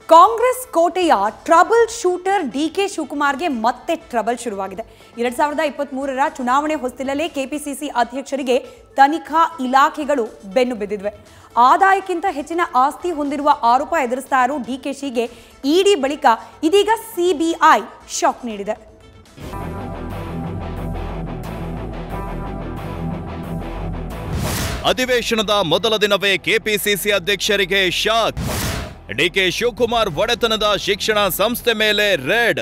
ಕಾಂಗ್ರೆಸ್ ಕೋಟೆಯ trouble shooter D K ಶಿವಕುಮಾರ್ಗೆ ಮತ್ತೆ ಟ್ರಬಲ್ ಶುರುವಾಗಿದೆ ಎರಡ್ ಸಾವಿರದ ಇಪ್ಪತ್ತ್ ಮೂರರ ಚುನಾವಣೆ ಹೊಸ್ತಿಲಲ್ಲೇ ಕೆಪಿಸಿಸಿ ಅಧ್ಯಕ್ಷರಿಗೆ ತನಿಖಾ ಇಲಾಖೆಗಳು ಬೆನ್ನು ಬಿದ್ದಿದ್ವೆ ಆದಾಯಕ್ಕಿಂತ ಹೆಚ್ಚಿನ ಆಸ್ತಿ ಹೊಂದಿರುವ ಆರೋಪ ಎದುರಿಸ್ತಾ ಇರೋ ಡಿಕೆಶಿಗೆ ಇಡಿ ಬಳಿಕ ಇದೀಗ ಸಿಬಿಐ ಶಾಕ್ ನೀಡಿದೆ ಅಧಿವೇಶನದ ಮೊದಲ ದಿನವೇ ಕೆಪಿಸಿಸಿ ಅಧ್ಯಕ್ಷರಿಗೆ ಶಾಕ್ ಡಿಕೆ ಶಿವಕುಮಾರ್ ಒಡೆತನದ ಶಿಕ್ಷಣ ಸಂಸ್ಥೆ ಮೇಲೆ ರೇಡ್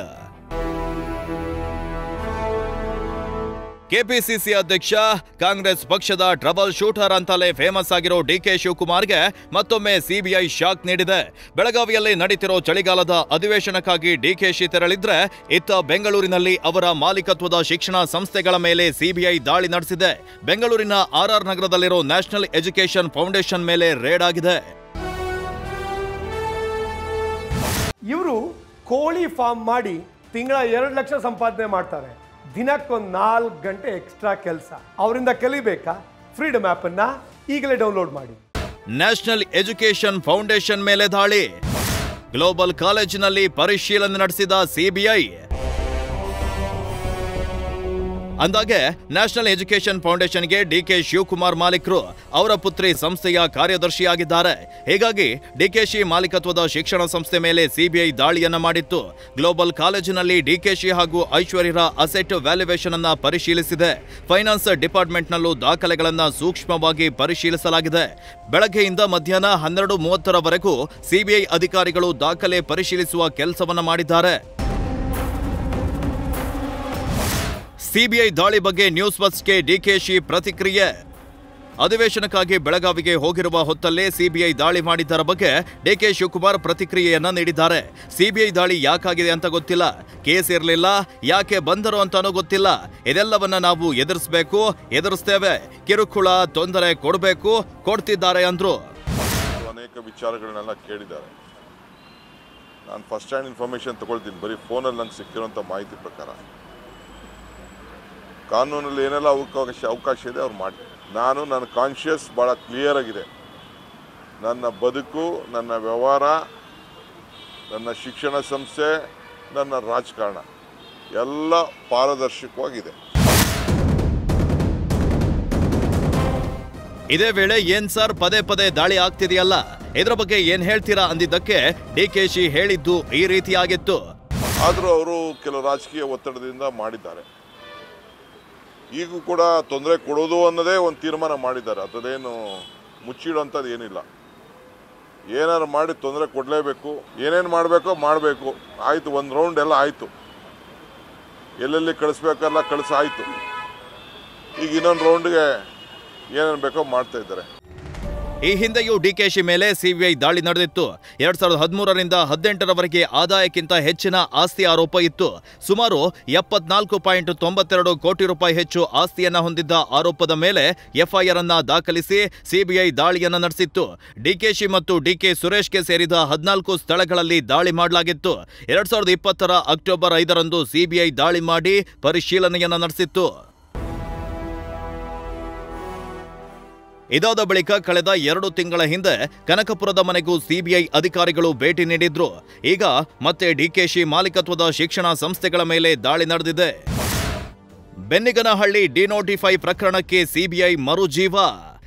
ಕೆಪಿಸಿಸಿ ಅಧ್ಯಕ್ಷ ಕಾಂಗ್ರೆಸ್ ಪಕ್ಷದ ಟ್ರಬಲ್ ಶೂಟರ್ ಅಂತಲೇ ಫೇಮಸ್ ಆಗಿರೋ ಡಿಕೆ ಶಿವಕುಮಾರ್ಗೆ ಮತ್ತೊಮ್ಮೆ ಸಿಬಿಐ ಶಾಕ್ ನೀಡಿದೆ ಬೆಳಗಾವಿಯಲ್ಲಿ ನಡೀತಿರೋ ಚಳಿಗಾಲದ ಅಧಿವೇಶನಕ್ಕಾಗಿ ಡಿಕೆಶಿ ತೆರಳಿದ್ರೆ ಇತ್ತ ಬೆಂಗಳೂರಿನಲ್ಲಿ ಅವರ ಮಾಲೀಕತ್ವದ ಶಿಕ್ಷಣ ಸಂಸ್ಥೆಗಳ ಮೇಲೆ ಸಿಬಿಐ ದಾಳಿ ನಡೆಸಿದೆ ಬೆಂಗಳೂರಿನ ಆರ್ಆರ್ ನಗರದಲ್ಲಿರೋ ನ್ಯಾಷನಲ್ ಎಜುಕೇಷನ್ ಫೌಂಡೇಶನ್ ಮೇಲೆ ರೇಡ್ ಆಗಿದೆ ಇವರು ಕೋಳಿ ಫಾರ್ಮ್ ಮಾಡಿ ತಿಂಗಳ ಎರಡು ಲಕ್ಷ ಸಂಪಾದನೆ ಮಾಡ್ತಾರೆ ದಿನಕ್ಕೊಂದು ನಾಲ್ಕು ಗಂಟೆ ಎಕ್ಸ್ಟ್ರಾ ಕೆಲಸ ಅವರಿಂದ ಕಲಿಬೇಕಾ ಫ್ರೀಡಮ್ ಆ್ಯಪನ್ನು ಈಗಲೇ ಡೌನ್ಲೋಡ್ ಮಾಡಿ ನ್ಯಾಷನಲ್ ಎಜುಕೇಷನ್ ಫೌಂಡೇಶನ್ ಮೇಲೆ ದಾಳಿ ಗ್ಲೋಬಲ್ ಕಾಲೇಜಿನಲ್ಲಿ ಪರಿಶೀಲನೆ ನಡೆಸಿದ ಸಿಬಿಐ ಅಂದಾಗೆ ನ್ಯಾಷನಲ್ ಎಜುಕೇಷನ್ ಫೌಂಡೇಶನ್ಗೆ ಡಿಕೆ ಶಿವಕುಮಾರ್ ಮಾಲೀಕರು ಅವರ ಪುತ್ರಿ ಸಂಸ್ಥೆಯ ಕಾರ್ಯದರ್ಶಿಯಾಗಿದ್ದಾರೆ ಹೀಗಾಗಿ ಡಿಕೆಶಿ ಮಾಲೀಕತ್ವದ ಶಿಕ್ಷಣ ಸಂಸ್ಥೆ ಮೇಲೆ ಸಿಬಿಐ ದಾಳಿಯನ್ನ ಮಾಡಿತ್ತು ಗ್ಲೋಬಲ್ ಕಾಲೇಜಿನಲ್ಲಿ ಡಿಕೆಶಿ ಹಾಗೂ ಐಶ್ವರ್ಯರ ಅಸೆಟ್ ವ್ಯಾಲ್ಯುವೇಷನ್ ಅನ್ನ ಪರಿಶೀಲಿಸಿದೆ ಫೈನಾನ್ಸ್ ಡಿಪಾರ್ಟ್ಮೆಂಟ್ನಲ್ಲೂ ದಾಖಲೆಗಳನ್ನ ಸೂಕ್ಷ್ಮವಾಗಿ ಪರಿಶೀಲಿಸಲಾಗಿದೆ ಬೆಳಗ್ಗೆಯಿಂದ ಮಧ್ಯಾಹ್ನ ಹನ್ನೆರಡು ಮೂವತ್ತರವರೆಗೂ ಸಿಬಿಐ ಅಧಿಕಾರಿಗಳು ದಾಖಲೆ ಪರಿಶೀಲಿಸುವ ಕೆಲಸವನ್ನ ಮಾಡಿದ್ದಾರೆ ಸಿಬಿಐ ದಾಳಿ ಬಗ್ಗೆ ನ್ಯೂಸ್ ಬಸ್ಗೆ ಡಿಕೆಶಿ ಪ್ರತಿಕ್ರಿಯೆ ಅಧಿವೇಶನಕ್ಕಾಗಿ ಬೆಳಗಾವಿಗೆ ಹೋಗಿರುವ ಹೊತ್ತಲ್ಲೇ ಸಿಬಿಐ ದಾಳಿ ಮಾಡಿದ್ದರ ಬಗ್ಗೆ ಡಿಕೆ ಶಿವಕುಮಾರ್ ಪ್ರತಿಕ್ರಿಯೆಯನ್ನ ನೀಡಿದ್ದಾರೆ ಸಿಬಿಐ ದಾಳಿ ಯಾಕಾಗಿದೆ ಅಂತ ಗೊತ್ತಿಲ್ಲ ಕೇಸ್ ಇರಲಿಲ್ಲ ಯಾಕೆ ಬಂದರು ಅಂತಾನೂ ಗೊತ್ತಿಲ್ಲ ಇದೆಲ್ಲವನ್ನ ನಾವು ಎದುರಿಸಬೇಕು ಎದುರಿಸ್ತೇವೆ ಕಿರುಕುಳ ತೊಂದರೆ ಕೊಡಬೇಕು ಕೊಡ್ತಿದ್ದಾರೆ ಅಂದ್ರು ಅನೇಕ ವಿಚಾರಗಳನ್ನೆಲ್ಲ ಕೇಳಿದ್ದಾರೆ ನಾನು ಫಸ್ಟ್ ಹ್ಯಾಂಡ್ ಇನ್ಫಾರ್ಮೇಷನ್ ತಗೊಳ್ತೀನಿ ಬರೀ ಫೋನಲ್ಲಿ ನಂಗೆ ಸಿಕ್ಕಿರೋಂಥ ಮಾಹಿತಿ ಪ್ರಕಾರ ಕಾನೂನಲ್ಲಿ ಏನೆಲ್ಲ ಅವಕಾಶ ಅವಕಾಶ ಇದೆ ಅವ್ರು ಮಾಡಿ ನಾನು ನನ್ನ ಕಾನ್ಷಿಯಸ್ ಭಾಳ ಕ್ಲಿಯರ್ ಆಗಿದೆ ನನ್ನ ಬದುಕು ನನ್ನ ವ್ಯವಹಾರ ನನ್ನ ಶಿಕ್ಷಣ ಸಂಸ್ಥೆ ನನ್ನ ರಾಜಕಾರಣ ಎಲ್ಲ ಪಾರದರ್ಶಕವಾಗಿದೆ ಇದೇ ವೇಳೆ ಏನ್ ಸರ್ ಪದೇ ಪದೇ ದಾಳಿ ಆಗ್ತಿದೆಯಲ್ಲ ಇದರ ಬಗ್ಗೆ ಏನ್ ಹೇಳ್ತೀರಾ ಅಂದಿದ್ದಕ್ಕೆ ಡಿಕೆಶಿ ಹೇಳಿದ್ದು ಈ ರೀತಿಯಾಗಿತ್ತು ಆದರೂ ಅವರು ಕೆಲವು ರಾಜಕೀಯ ಒತ್ತಡದಿಂದ ಮಾಡಿದ್ದಾರೆ ಈಗೂ ಕೂಡ ತೊಂದರೆ ಕೊಡೋದು ಅನ್ನೋದೇ ಒಂದು ತೀರ್ಮಾನ ಮಾಡಿದ್ದಾರೆ ಅದರದೇನು ಮುಚ್ಚಿಡೋಂಥದ್ದು ಏನಿಲ್ಲ ಏನಾರು ಮಾಡಿ ತೊಂದರೆ ಕೊಡಲೇಬೇಕು ಏನೇನು ಮಾಡಬೇಕೋ ಮಾಡಬೇಕು ಆಯಿತು ಒಂದು ರೌಂಡ್ ಎಲ್ಲ ಆಯಿತು ಎಲ್ಲೆಲ್ಲಿ ಕಳಿಸ್ಬೇಕಲ್ಲ ಕಳಿಸಾಯಿತು ಈಗ ಇನ್ನೊಂದು ರೌಂಡ್ಗೆ ಏನೇನು ಬೇಕೋ ಮಾಡ್ತಾ ಇದ್ದಾರೆ ಈ ಹಿಂದೆಯೂ ಡಿಕೆಶಿ ಮೇಲೆ ಸಿಬಿಐ ದಾಳಿ ನಡೆದಿತ್ತು ಎರಡ್ ಸಾವಿರದ ಹದಿಮೂರರಿಂದ ಹದಿನೆಂಟರವರೆಗೆ ಆದಾಯಕ್ಕಿಂತ ಹೆಚ್ಚಿನ ಆಸ್ತಿ ಆರೋಪ ಇತ್ತು ಸುಮಾರು ಎಪ್ಪತ್ನಾಲ್ಕು ಪಾಯಿಂಟ್ ತೊಂಬತ್ತೆರಡು ಕೋಟಿ ರೂಪಾಯಿ ಹೆಚ್ಚು ಆಸ್ತಿಯನ್ನ ಹೊಂದಿದ್ದ ಆರೋಪದ ಮೇಲೆ ಎಫ್ಐಆರ್ ಅನ್ನ ದಾಖಲಿಸಿ ಸಿಬಿಐ ದಾಳಿಯನ್ನ ನಡೆಸಿತ್ತು ಡಿಕೆಶಿ ಮತ್ತು ಡಿಕೆ ಸುರೇಶ್ಗೆ ಸೇರಿದ ಹದಿನಾಲ್ಕು ಸ್ಥಳಗಳಲ್ಲಿ ದಾಳಿ ಮಾಡಲಾಗಿತ್ತು ಎರಡ್ ಸಾವಿರದ ಇಪ್ಪತ್ತರ ಅಕ್ಟೋಬರ್ ಐದರಂದು ಸಿಬಿಐ ದಾಳಿ ಮಾಡಿ ಪರಿಶೀಲನೆಯನ್ನ ನಡೆಸಿತ್ತು ಇದಾದ ಬಳಿಕ ಕಳೆದ ಎರಡು ತಿಂಗಳ ಹಿಂದೆ ಕನಕಪುರದ ಮನೆಗೂ ಸಿಬಿಐ ಅಧಿಕಾರಿಗಳು ಭೇಟಿ ನೀಡಿದ್ರು ಈಗ ಮತ್ತೆ ಡಿಕೆಶಿ ಮಾಲೀಕತ್ವದ ಶಿಕ್ಷಣ ಸಂಸ್ಥೆಗಳ ಮೇಲೆ ದಾಳಿ ನಡೆದಿದೆ ಬೆನ್ನಿಗನಹಳ್ಳಿ ಡಿನೋಟಿಫೈ ಪ್ರಕರಣಕ್ಕೆ ಸಿಬಿಐ ಮರುಜೀವ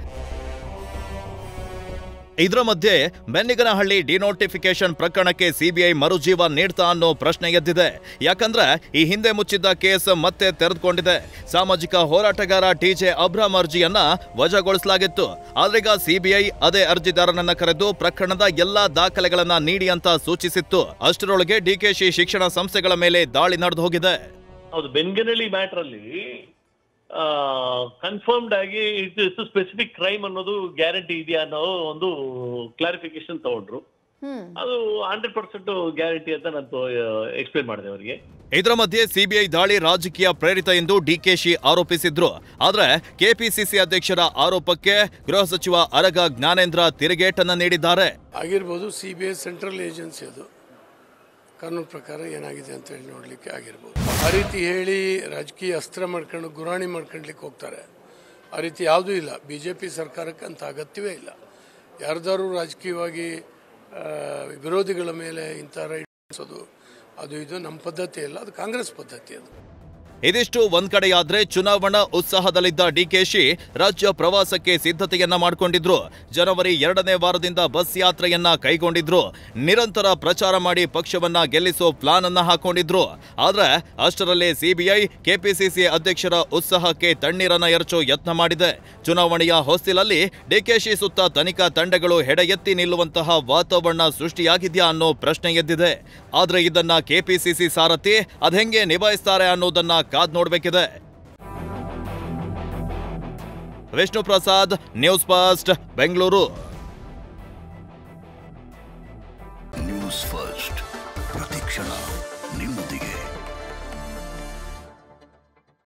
ಇದರ ಮಧ್ಯೆ ಬೆನ್ನಿಗನಹಳ್ಳಿ ಡಿನೋಟಿಫಿಕೇಶನ್ ಪ್ರಕರಣಕ್ಕೆ ಸಿಬಿಐ ಮರುಜೀವ ನೀಡ್ತಾ ಅನ್ನೋ ಪ್ರಶ್ನೆ ಎದ್ದಿದೆ ಯಾಕಂದ್ರೆ ಈ ಹಿಂದೆ ಮುಚ್ಚಿದ್ದ ಕೇಸ್ ಮತ್ತೆ ತೆರೆದುಕೊಂಡಿದೆ ಸಾಮಾಜಿಕ ಹೋರಾಟಗಾರ ಟಿಜೆ ಅಬ್ರಾಮ್ ಅರ್ಜಿಯನ್ನ ವಜಾಗೊಳಿಸಲಾಗಿತ್ತು ಆದ್ರೀಗ ಸಿಬಿಐ ಅದೇ ಅರ್ಜಿದಾರನನ್ನ ಕರೆದು ಪ್ರಕರಣದ ಎಲ್ಲಾ ದಾಖಲೆಗಳನ್ನ ನೀಡಿ ಅಂತ ಸೂಚಿಸಿತ್ತು ಅಷ್ಟರೊಳಗೆ ಡಿಕೆಶಿ ಶಿಕ್ಷಣ ಸಂಸ್ಥೆಗಳ ಮೇಲೆ ದಾಳಿ ನಡೆದು ಹೋಗಿದೆ ಹೌದು ಬೆನ್ಗನಹಳ್ಳಿ ಮ್ಯಾಟರ್ ಅಲ್ಲಿ ಕನ್ಫರ್ಮ್ಡ್ ಆಗಿ ಇಟ್ ಸ್ಪೆಸಿಫಿಕ್ ಕ್ರೈಮ್ ಅನ್ನೋದು ಗ್ಯಾರಂಟಿ ಇದೆಯಾ ಅನ್ನೋ ಒಂದು ಕ್ಲಾರಿಫಿಕೇಶನ್ ತಗೊಂಡ್ರು ಅದು ಹಂಡ್ರೆಡ್ ಪರ್ಸೆಂಟ್ ಗ್ಯಾರಂಟಿ ಅಂತ ನಾನು ಎಕ್ಸ್ಪ್ಲೇನ್ ಮಾಡಿದೆ ಅವರಿಗೆ ಇದರ ಮಧ್ಯೆ ಸಿಬಿಐ ದಾಳಿ ರಾಜಕೀಯ ಪ್ರೇರಿತ ಎಂದು ಡಿಕೆಶಿ ಆರೋಪಿಸಿದ್ರು ಆದ್ರೆ ಕೆಪಿಸಿಸಿ ಅಧ್ಯಕ್ಷರ ಆರೋಪಕ್ಕೆ ಗೃಹ ಸಚಿವ ಅರಗ ಜ್ಞಾನೇಂದ್ರ ತಿರುಗೇಟನ್ನ ನೀಡಿದ್ದಾರೆ ಆಗಿರ್ಬೋದು C B I central agency ಅದು ಕಾನೂನು ಪ್ರಕಾರ ಏನಾಗಿದೆ ಅಂತ ಹೇಳಿ ನೋಡಲಿಕ್ಕೆ ಆಗಿರ್ಬೋದು ಆ ರೀತಿ ಹೇಳಿ ರಾಜಕೀಯ ಅಸ್ತ್ರ ಮಾಡ್ಕೊಂಡು ಗುರಾಣಿ ಮಾಡ್ಕೊಳ್ಲಿಕ್ಕೆ ಹೋಗ್ತಾರೆ ಆ ರೀತಿ ಯಾವುದೂ ಇಲ್ಲ ಬಿ ಜೆ ಪಿ ಸರ್ಕಾರಕ್ಕೆ ಅಂತ ಅಗತ್ಯವೇ ಇಲ್ಲ ಯಾರ್ದಾರು ರಾಜಕೀಯವಾಗಿ ಆ, ವಿರೋಧಿಗಳ ಮೇಲೆ ಇಂಥ ರೈಡ್ ಮಾಡಿಸೋದು ಅದು ಇದು ನಮ್ಮ ಪದ್ಧತಿ ಅಲ್ಲ ಅದು ಕಾಂಗ್ರೆಸ್ ಪದ್ಧತಿ ಅದು ಇದಿಷ್ಟು ಒಂದ್ ಕಡೆಯಾದ್ರೆ ಚುನಾವಣಾ ಉತ್ಸಾಹದಲ್ಲಿದ್ದ ಡಿಕೆಶಿ ರಾಜ್ಯ ಪ್ರವಾಸಕ್ಕೆ ಸಿದ್ಧತೆಯನ್ನ ಮಾಡಿಕೊಂಡಿದ್ರು ಜನವರಿ ಎರಡನೇ ವಾರದಿಂದ ಬಸ್ ಯಾತ್ರೆಯನ್ನ ಕೈಗೊಂಡಿದ್ರು ನಿರಂತರ ಪ್ರಚಾರ ಮಾಡಿ ಪಕ್ಷವನ್ನ ಗೆಲ್ಲಿಸೋ ಪ್ಲಾನ್ ಅನ್ನ ಹಾಕೊಂಡಿದ್ರು ಆದ್ರೆ ಅಷ್ಟರಲ್ಲೇ ಸಿಬಿಐ ಕೆಪಿಸಿಸಿ ಅಧ್ಯಕ್ಷರ ಉತ್ಸಾಹಕ್ಕೆ ತಣ್ಣೀರನ್ನ ಎರಚೋ ಯತ್ನ ಮಾಡಿದೆ ಚುನಾವಣೆಯ ಹೊಸ್ತಿಲಲ್ಲಿ ಡಿಕೆಶಿ ಸುತ್ತ ತನಿಖಾ ತಂಡಗಳು ಹೆಡೆಯೆತ್ತಿ ನಿಲ್ಲುವಂತಹ ವಾತಾವರಣ ಸೃಷ್ಟಿಯಾಗಿದ್ಯಾ ಅನ್ನೋ ಪ್ರಶ್ನೆ ಎದ್ದಿದೆ ಆದ್ರೆ ಇದನ್ನ ಕೆಪಿಸಿಸಿ ಸಾರಥಿ ಅದ್ಹೆಂಗೆ ನಿಭಾಯಿಸ್ತಾರೆ ಅನ್ನೋದನ್ನ ಕಾದ್ ನೋಡ್ಬೇಕಿದೆ ವಿಷ್ಣು ಪ್ರಸಾದ್ ನ್ಯೂಸ್ ಫಾಸ್ಟ್ ಬೆಂಗಳೂರು